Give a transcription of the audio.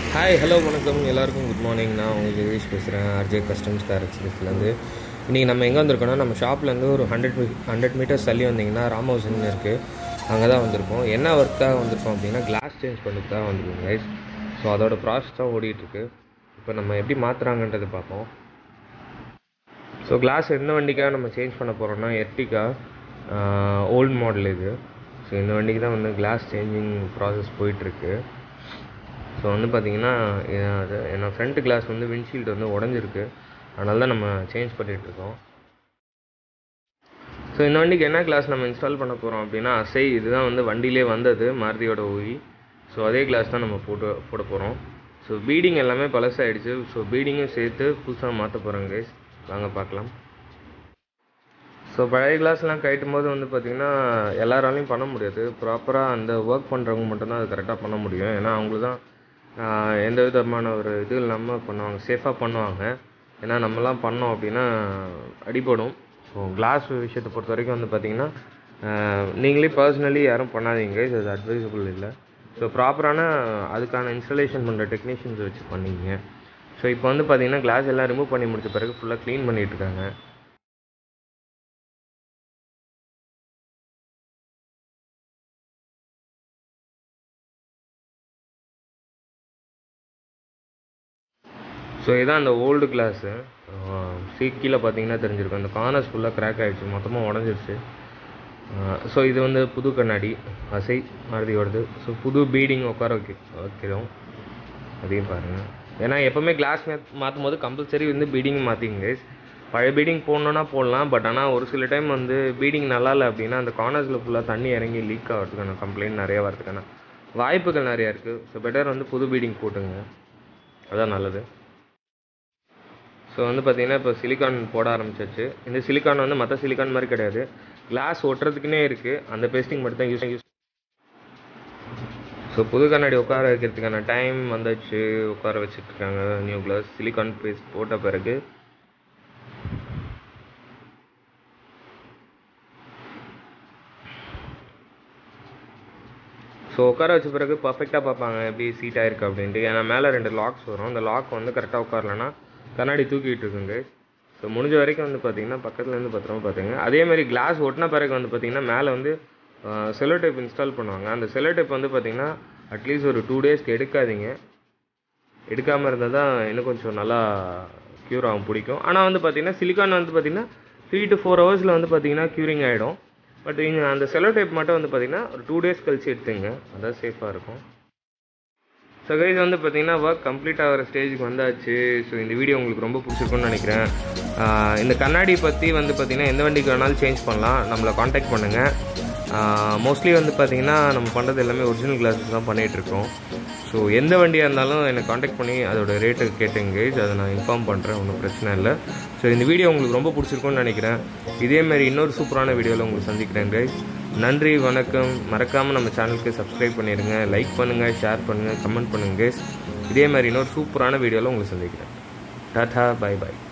hi hello வணக்கம் எல்லாருக்கும் good morning நான் உங்களுக்கு ஜெகதீஷ் பேசுகிறேன் ஆர்ஜே கஸ்டம்ஸ் கார் எக்ஸிபிட்லேருந்து இன்றைக்கி நம்ம எங்கே வந்திருக்கோம்னா நம்ம ஷாப்லேருந்து ஒரு ஹண்ட்ரட் ஹண்ட்ரட் மீட்டர்ஸ் தள்ளி வந்தீங்கன்னா ராம் ஹவுஸ்னு இருக்குது அங்கே தான் வந்திருக்கோம் என்ன ஒர்க்காக வந்திருக்கோம் அப்படின்னா கிளாஸ் சேஞ்ச் பண்ணுறதுக்காக வந்திருக்கோம் கைஸ் ஸோ அதோட ப்ராசஸ் தான் ஓடிட்டுருக்கு இப்போ நம்ம எப்படி மாற்றுறாங்கன்றது பார்ப்போம் ஸோ கிளாஸ் எந்த வண்டிக்காக நம்ம சேஞ்ச் பண்ண போகிறோம்னா எர்டிகா ஓல்டு மாடல் இது ஸோ இந்த வண்டிக்கு தான் வந்து கிளாஸ் சேஞ்சிங் ப்ராசஸ் போயிட்டுருக்கு ஸோ வந்து பார்த்தீங்கன்னா அது என்னோடய ஃப்ரண்ட் கிளாஸ் வந்து விண்ட்ஷீல்டு வந்து உடஞ்சிருக்கு அதனால தான் நம்ம சேஞ்ச் பண்ணிகிட்ருக்கோம் ஸோ இந்த வண்டிக்கு என்ன கிளாஸ் நம்ம இன்ஸ்டால் பண்ண போகிறோம் அப்படின்னா அசை இதுதான் வந்து வண்டியிலே வந்தது மாருதியோட ஊவி ஸோ அதே கிளாஸ் தான் நம்ம போட்டு போட போகிறோம் ஸோ பீடிங் எல்லாமே பழசாயிடுச்சு ஸோ பீடிங்கும் சேர்த்து புதுசாக மாற்ற போகிறோங்க கைஸ் வாங்க பார்க்கலாம் ஸோ பழைய கிளாஸ்லாம் கழட்டும் போது வந்து பார்த்திங்கன்னா எல்லாராலையும் பண்ண முடியாது ப்ராப்பராக அந்த ஒர்க் பண்ணுறவங்க மட்டும்தான் அது கரெக்டாக பண்ண முடியும் ஏன்னா அவங்களுக்கு தான் ஆஹ், எந்த விதமான ஒரு இது இல்லாமல் பண்ணுவாங்க சேஃபாக பண்ணுவாங்க ஏன்னா நம்மலாம் பண்ணோம் அப்படின்னா அடிபடும் ஸோ கிளாஸ் விஷயத்தை பொறுத்த வரைக்கும் வந்து பார்த்திங்கன்னா ஆஹ், நீங்களே பர்சனலி யாரும் பண்ணாதீங்க இது அது அட்வைசபிள் இல்லை ஸோ ப்ராப்பரான அதுக்கான இன்ஸ்டலேஷன் பண்ணுற டெக்னீஷியன்ஸ் வச்சு பண்ணிங்க ஸோ இப்போ வந்து பார்த்திங்கன்னா கிளாஸ் எல்லாம் ரிமூவ் பண்ணி முடிச்ச பிறகு ஃபுல்லாக க்ளீன் பண்ணிட்டு இருக்காங்க ஸோ இதான் அந்த ஓல்டு கிளாஸு சீட் கீழே பார்த்தீங்கன்னா தெரிஞ்சிருக்கும் அந்த கார்னர்ஸ் ஃபுல்லாக கிராக் ஆகிடுச்சு மொத்தமாக உடஞ்சிருச்சு ஸோ இது வந்து புது கண்ணாடி அசை மாருதியோடது ஸோ புது பீடிங் உட்கார வைக்க வைக்கிறோம் அதையும் பாருங்கள் ஏன்னா எப்போவுமே கிளாஸ் மாற்றும் போது கம்பல்சரி வந்து பீடிங் மாற்றிங்க பழைய பீடிங் போடணுன்னா போடலாம் பட் ஆனால் ஒரு சில டைம் வந்து பீடிங் நல்லா இல்லை அப்படின்னா அந்த கார்னர்ஸில் ஃபுல்லாக தண்ணி இறங்கி லீக் ஆகிறதுக்கான கம்ப்ளைண்ட் நிறையா வரதுக்கான வாய்ப்புகள் நிறையா இருக்குது ஸோ பெட்டர் வந்து புது பீடிங் போட்டுங்க அதான் நல்லது ஸோ வந்து பார்த்தீங்கன்னா இப்போ சிலிக்கான் போட ஆரம்பிச்சாச்சு இந்த சிலிக்கான் வந்து மற்ற சிலிக்கான் மாதிரி கிடையாது கிளாஸ் ஒட்டுறதுக்குன்னே இருக்குது அந்த பேஸ்டிங் மட்டும் தான் யூஸ் யூஸ் ஸோ புது கண்ணாடி உட்கார வைக்கிறதுக்கான டைம் வந்தாச்சு உட்கார வச்சுட்டு இருக்காங்க நியூ கிளாஸ் சிலிக்கான் பேஸ்ட் போட்ட பிறகு ஸோ உட்கார வச்ச பிறகு பர்ஃபெக்டாக பார்ப்பாங்க எப்படி சீட் ஆயிருக்கு அப்படின்ட்டு ஏன்னா மேலே ரெண்டு லாக்ஸ் வரும் அந்த லாக் வந்து கரெக்டாக உட்காரலன்னா கண்ணாடி தூக்கிட்டு இருக்குங்க ஸோ முடிஞ்ச வரைக்கும் வந்து பார்த்தீங்கன்னா பக்கத்துலேருந்து பத்திரமா பார்த்துங்க அதே மாதிரி கிளாஸ் ஒட்டின பிறகு வந்து பார்த்தீங்கன்னா மேலே வந்து செல்லோ டைப் இன்ஸ்டால் பண்ணுவாங்க அந்த செல்லோ டைப் வந்து பார்த்தீங்கன்னா அட்லீஸ்ட் ஒரு டூ டேஸ்க்கு எடுக்காதீங்க எடுக்காமல் இருந்தால் தான் இன்னும் கொஞ்சம் நல்லா க்யூர் ஆகும் பிடிக்கும் ஆனால் வந்து பார்த்தீங்கன்னா சிலிக்கான் வந்து பார்த்தீங்கன்னா த்ரீ டு ஃபோர் ஹவர்ஸில் வந்து பார்த்தீங்கன்னா க்யூரிங் ஆகிடும் பட் இங்கே அந்த செல்லோ டைப் மட்டும் வந்து பார்த்தீங்கன்னா ஒரு டூ டேஸ் கழிச்சு எடுத்துங்க அதான் சேஃபாக இருக்கும் ஸோ கைஸ் வந்து பார்த்தீங்கன்னா ஒர்க் கம்ப்ளீட் ஆகிற ஸ்டேஜுக்கு வந்தாச்சு ஸோ இந்த வீடியோ உங்களுக்கு ரொம்ப பிடிச்சிருக்கும்னு நினைக்கிறேன் ஆஹ் இந்த கண்ணாடி பற்றி வந்து பார்த்தீங்கன்னா எந்த வண்டிக்கு வேணாலும் சேஞ்ச் பண்ணலாம் நம்மளை காண்டாக்ட் பண்ணுங்கள் மோஸ்ட்லி வந்து பார்த்தீங்கன்னா நம்ம பண்ணுறது எல்லாமே ஒரிஜினல் கிளாஸஸ் தான் பண்ணிகிட்டு இருக்கோம் ஸோ எந்த வண்டியாக இருந்தாலும் என்னை காண்டாக்ட் பண்ணி அதோட ரேட்டு கேட்டுங்க கைஸ் அதை நான் இன்ஃபார்ம் பண்ணுறேன் ஒன்றும் பிரச்சனை இல்லை ஸோ இந்த வீடியோ உங்களுக்கு ரொம்ப பிடிச்சிருக்கும்னு நினைக்கிறேன் இதேமாரி இன்னொரு சூப்பரான வீடியோவில் உங்களுக்கு சந்திக்கிறேன் கைஸ் நன்றி வணக்கம் மறக்காமல் நம்ம சேனலுக்கு சப்ஸ்கிரைப் பண்ணிடுங்க லைக் பண்ணுங்கள் ஷேர் பண்ணுங்கள் கமெண்ட் பண்ணுங்கள் கைஸ் இதே மாதிரி இன்னொரு சூப்பரான வீடியோவில் உங்களுக்கு சந்திக்கிறேன் டாட்டா பை பை